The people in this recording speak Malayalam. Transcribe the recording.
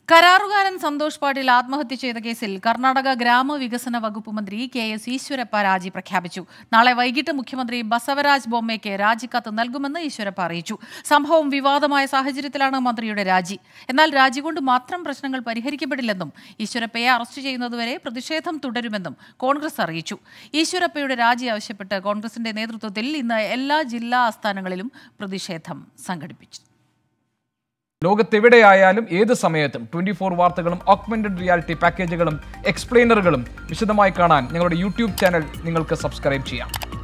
കരാറുകാരൻ സന്തോഷ് പാട്ടീൽ ആത്മഹത്യ ചെയ്ത കേസിൽ കർണാടക ഗ്രാമവികസന വകുപ്പ് മന്ത്രി കെ എസ് ഈശ്വരപ്പ രാജി പ്രഖ്യാപിച്ചു നാളെ വൈകിട്ട് മുഖ്യമന്ത്രി ബസവരാജ് ബൊമ്മയ്ക്ക് രാജിക്കത്ത് നൽകുമെന്ന് ഈശ്വരപ്പ അറിയിച്ചു സംഭവം വിവാദമായ സാഹചര്യത്തിലാണ് മന്ത്രിയുടെ രാജി എന്നാൽ രാജി കൊണ്ട് മാത്രം പ്രശ്നങ്ങൾ പരിഹരിക്കപ്പെടില്ലെന്നും ഈശ്വരപ്പയെ അറസ്റ്റ് ചെയ്യുന്നതുവരെ പ്രതിഷേധം തുടരുമെന്നും കോൺഗ്രസ് അറിയിച്ചു ഈശ്വരപ്പയുടെ രാജി ആവശ്യപ്പെട്ട് കോൺഗ്രസിന്റെ നേതൃത്വത്തിൽ ഇന്ന് എല്ലാ ജില്ലാ ആസ്ഥാനങ്ങളിലും പ്രതിഷേധം സംഘടിപ്പിച്ചു ലോകത്തെവിടെയായാലും ഏത് സമയത്തും ട്വന്റി ഫോർ വാർത്തകളും ഓഗ്മെന്റഡ് റിയാലിറ്റി പാക്കേജുകളും എക്സ്പ്ലെയിനറുകളും വിശദമായി കാണാൻ ഞങ്ങളുടെ യൂട്യൂബ് ചാനൽ നിങ്ങൾക്ക് സബ്സ്ക്രൈബ് ചെയ്യാം